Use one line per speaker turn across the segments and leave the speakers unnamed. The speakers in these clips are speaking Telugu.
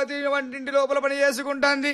లీలావతి వంటింటి లోపల పని చేసుకుంటాంది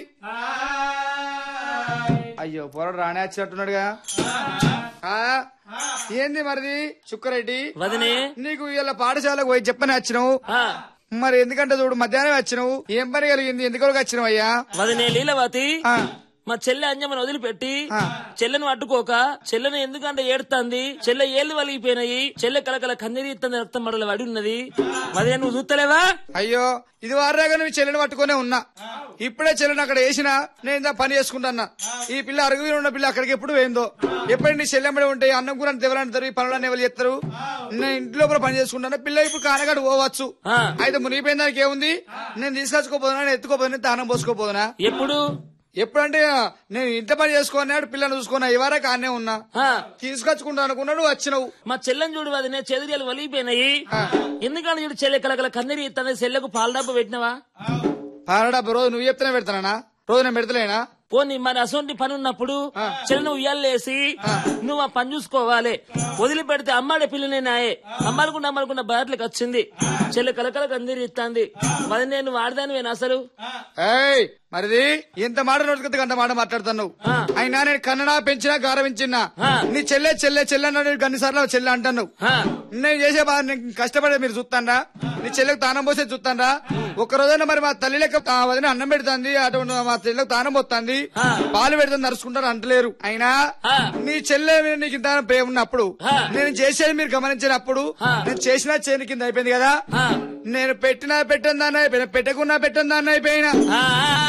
అయ్యో పొరడు రానే వచ్చినట్టున్నాడుగా ఆ, ఏంది మరిది చుక్కరెడ్డి
వదినే
నీకు ఇలా పాఠశాలకు పోయి చెప్పని వచ్చినావు
ఆ,
మరి ఎందుకంటే చూడు మధ్యాహ్నం వచ్చినావు ఏం పని కలిగింది ఎందుకు వచ్చినావు అయ్యా
వదినే లీలవతి
ఆ,
మా చెల్లె అంజమ్మని వదిలిపెట్టి
ఆ.
చెల్లెను పట్టుకోక చెల్లెను ఎందుకంటే ఏడుతుంది చెల్లె ఏళ్ళు వలిగిపోయినాయి చెల్లె కలకల కందిరిస్తుంది రక్తం మడలు పడి ఉన్నది వదినే నువ్వు చూస్తలేవా
అయ్యో ఇది వారాగా నువ్వు చెల్లెని పట్టుకునే ఉన్నా ఇప్పుడే చెల్లెని అక్కడ వేసినా నేను ఇందా పని చేసుకుంటున్నా ఈ పిల్ల అరుగు మీద ఉన్న పిల్ల అక్కడికి ఎప్పుడు పోయిందో ఎప్పుడు నీ చెల్లెమ్మడి ఉంటాయి అన్నం కూర తెవలంటారు ఈ పనులన్నీ ఎవరు చేస్తారు నేను ఇంటి లోపల పని చేసుకుంటాను పిల్ల ఇప్పుడు కానగాడు పోవచ్చు
ఆ.
అయితే మునిగిపోయిన దానికి ఏముంది నేను తీసుకొచ్చుకోపోదునా నేను ఎత్తుకోపోదునా దానం పోసుకోపోదునా
ఎప్పుడు
ఎప్పుడంటే నేను ఇంత పని చేసుకున్నాడు పిల్లని చూసుకున్నా ఇవరా కానే ఉన్నా
ఆ,
తీసుకొచ్చుకుంటా అనుకున్నాడు వచ్చినావు
మా చెల్లెని చూడు వదినే చెదిరియాలు వలిగిపోయినాయి ఎందుకంటే చూడు చెల్లె కలకల కందిరి ఇస్తుంది చెల్లెకు పాల డబ్బు పెట్టినవా
పారడా రోజు నువ్వు చెప్తేనే పెడతానా రోజు నేను పెడతలేనా
పోనీ మరి అసొంటి పని ఉన్నప్పుడు చెల్లె నువ్వు ఉయ్యాలేసి నువ్వు ఆ పని చూసుకోవాలి వదిలిపెడితే అమ్మాడే పిల్లనే నాయే అమ్మాలకుండా అమ్మాలకుండా బాటలకు వచ్చింది చెల్లె కలకల కందిరి ఇస్తుంది మరి నేను వాడదాని అసలు
ఏయ్ మరిది ఎంత మాట నోటికి గంట మాట మాట్లాడుతున్నావు
ఆ.
అయినా నేను కన్నడా పెంచినా గౌరవించినా
ఆ.
నీ చెల్లె చెల్లె చెల్లె అన్నాడు అన్ని సార్లు చెల్లె అంటున్నావు
ఆ,
నేను చేసే బాధ నేను కష్టపడే మీరు చూస్తాండా నీ చెల్లెకు తానం పోసే చూస్తాండా ఒక రోజైనా మరి మా తల్లి లెక్క ఆ వదిన అన్నం పెడుతుంది అటువంటి మా చెల్లెకు తానం పోతుంది
ఆ.
పాలు పెడుతుంది నడుచుకుంటారు అంటలేరు అయినా
ఆ.
నీ చెల్లె మీద నీకు ఇంత ప్రేమ ఉన్నప్పుడు
ఆ.
నేను చేసేది మీరు గమనించినప్పుడు
ఆ.
నేను చేసినా చేయని కింద అయిపోయింది కదా
ఆ,
నేను పెట్టినా పెట్టిందాన్ని అయిపోయినా పెట్టకున్నా పెట్టిందాన్ని అయిపోయినా
ఆ,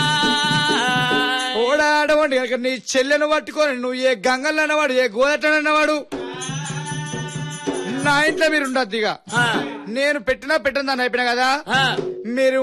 ఓడాడవండి కనుక నీ చెల్లెను పట్టుకొని నువ్వు ఏ గంగలు అన్నవాడు ఏ గోదట అన్నవాడు నా ఇంట్లో మీరు ఉండద్దు ఇక
ఆ,
నేను పెట్టినా పెట్టిన దాన్ని అయిపోయినా కదా
ఆ.
మీరు